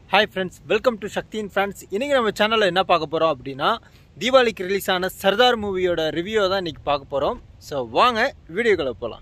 Hi friends welcome to சக்தியின் friends இன்றைக்கி நம்ம சேனலில் என்ன பார்க்க போகிறோம் அப்படின்னா தீபாவளிக்கு ரிலீஸ் ஆன சர்தார் மூவியோட ரிவ்யூ தான் இன்றைக்கி பார்க்க போகிறோம் ஸோ வாங்க வீடியோக்களை போகலாம்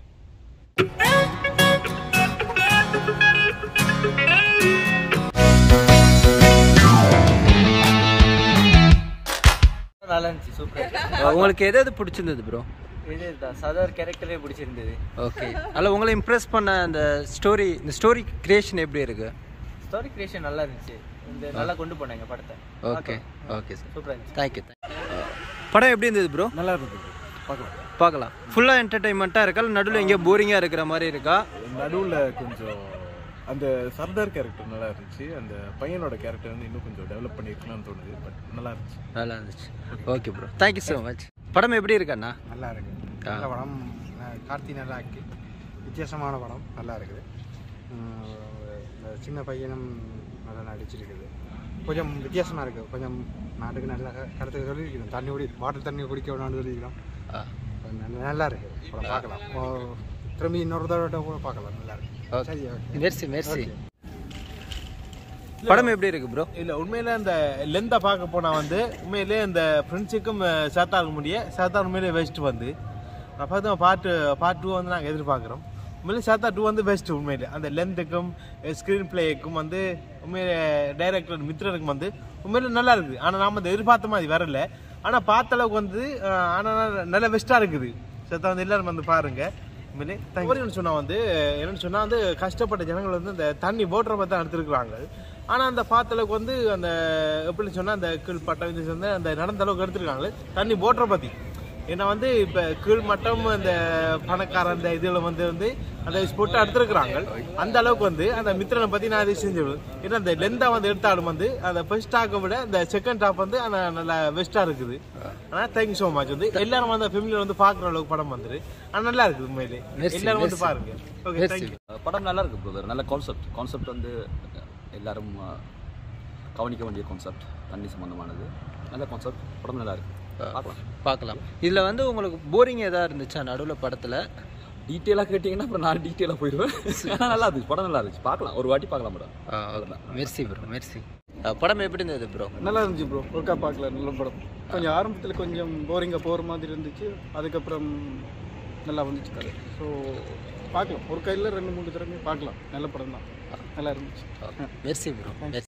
நல்லா இருந்துச்சு சூப்பர் உங்களுக்கு எது எது பிடிச்சிருந்தது ப்ரோ இது தான் சதர் கேரக்டரே பிடிச்சிருந்தது ஓகே அதில் உங்களை இம்ப்ரெஸ் பண்ண அந்த ஸ்டோரி இந்த ஸ்டோரி கிரியேஷன் எப்படி இருக்கு ஸ்டோரி கிரியேஷன் நல்லா இருந்துச்சு இந்த நல்லா கொண்டு போனாங்க படத்தை ஓகே ஓகே சார் சூப்பராக இருந்துச்சு தேங்க்யூ படம் எப்படி இருந்தது ப்ரோ நல்லா இருந்தது பார்க்கலாம் பார்க்கலாம் ஃபுல்லாக என்டர்டைன்மெண்ட்டாக இருக்கா இல்லை நடுவில் எங்கேயோ போரிங்காக இருக்கிற மாதிரி இருக்கா நடுவில் கொஞ்சம் அந்த சர்தார் கேரக்டர் நல்லா இருந்துச்சு அந்த பையனோட கேரக்டர் வந்து இன்னும் கொஞ்சம் டெவலப் பண்ணியிருக்கலாம்னு தோணுது பட் நல்லா இருந்துச்சு நல்லா இருந்துச்சு okay bro thank you so much படம் எப்படி இருக்கண்ணா நல்லா இருக்கு ஆ. நல்ல படம் அஹ் கார்த்தி நல்லா ஆக்கி வித்தியாசமான படம் நல்லா இருக்குது உம், இந்த சின்ன பையனும் நல்லா நடிச்சிருக்குது கொஞ்சம் வித்தியாசமாக இருக்குது கொஞ்சம் நாட்டுக்கு நல்ல கருத்து சொல்லியிருக்கணும் தண்ணி குடி வாட்டர் தண்ணி குடிக்க வேணாம்னு சொல்லியிருக்கோம் ஆ கொஞ்சம் நல்ல- நல்லா இருக்குது படம் பார்க்கலாம் ஓ, திரும்பி இன்னொரு தடவை கூட பார்க்கலாம் நல்லா இருக்கு ஓகே சரி ஓகே மெர்சி மெர்சி படம் எப்படி இருக்கு ப்ரோ இல்ல உண்மையில அந்த லென்த்தை பார்க்க போனா வந்து உண்மையிலே இந்த ஃப்ரெண்ட்ஸுக்கும் சேத்தாக முடிய சேத்தா உண்மையிலே பெஸ்ட் வந்து நான் பார்த்து பார்ட் பார்ட் டூ வந்து நாங்கள் எதிர்பார்க்குறோம் உண்மையிலே சேத்தா டூ வந்து பெஸ்ட் உண்மையிலே அந்த லென்த்துக்கும் ஸ்க்ரீன் பிளேக்கும் வந்து உண்மையிலே டைரக்டர் மித்ரனுக்கும் வந்து உண்மையிலே நல்லா இருக்குது ஆனால் நாம அந்த எதிர்பார்த்த மாதிரி வரல ஆனால் பார்த்த அளவுக்கு வந்து ஆனால் நல்ல பெஸ்ட்டாக இருக்குது சேத்தா வந்து எல்லாரும் வந்து பாருங்க உண்மையிலே ஒரே சொன்னா வந்து என்னன்னு சொன்னா வந்து கஷ்டப்பட்ட ஜனங்கள் வந்து இந்த தண்ணி போட்டுற பார்த்து தான் எடுத்துருக்குறாங்க ஆனா அந்த பார்த்த அளவுக்கு வந்து அந்த எப்படி சொன்னா அந்த கீழ் பட்டம் இது வந்து அந்த நடந்த அளவுக்கு எடுத்துருக்காங்க தண்ணி போட்டுற பத்தி ஏன்னா வந்து இப்ப கீழ் மட்டம் அந்த பணக்கார அந்த இதுல வந்து வந்து அந்த ஸ்பொட்டை எடுத்துருக்குறாங்க அந்த அளவுக்கு வந்து அந்த மித்திரனை பத்தி நான் இது செஞ்சிருவேன் ஏன்னா அந்த லெந்தா வந்து எடுத்தாலும் வந்து அந்த ஃபர்ஸ்ட் டாக்கை விட அந்த செகண்ட் டாப் வந்து அந்த நல்ல பெஸ்டா இருக்குது ஆனா தேங்க்யூ ஸோ மச் வந்து எல்லாரும் வந்து ஃபெமிலியில் வந்து பாக்குற அளவுக்கு படம் வந்துரு ஆனா நல்லா இருக்குது உண்மையிலே Merci, எல்லாரும் வந்து merci. பாருங்க ஓகே மெர்சி தேங்க்யூ படம் நல்லா இருக்கு பிரதர் நல்ல கான்செப்ட் கான்செப்ட் வந்து எல்லாரும் அஹ், கவனிக்க வேண்டிய கான்செப்ட் தண்ணி சம்பந்தமானது நல்ல கான்செப்ட் படம் நல்லா இருக்கு பார்க்கலாம் பார்க்கலாம் இதில் வந்து உங்களுக்கு போரிங் எதாவது இருந்துச்சா நடுவில் படத்தில் டீட்டெயிலாக கேட்டிங்கன்னா அப்புறம் நான் டீட்டெயிலாக போயிடுவேன் ஆனால் நல்லா இருந்துச்சு படம் நல்லா இருந்துச்சு பார்க்கலாம் ஒரு வாட்டி பார்க்கலாம் படம் மெர்சி ப்ரோ மெர்சி படம் எப்படி இருந்தது ப்ரோ நல்லா இருந்துச்சு ப்ரோ ஒர்க்கா பார்க்கல நல்ல படம் கொஞ்சம் ஆரம்பத்தில் கொஞ்சம் போரிங்காக போகிற மாதிரி இருந்துச்சு அதுக்கப்புறம் நல்லா வந்துச்சு கதை ஸோ பார்க்கலாம் ஒரு கையில் ரெண்டு மூணு திறமையும் பார்க்கலாம் நல்ல படம் தான் நல்லா இருந்துச்சு மெர்சி ப்ரோ மெர்சி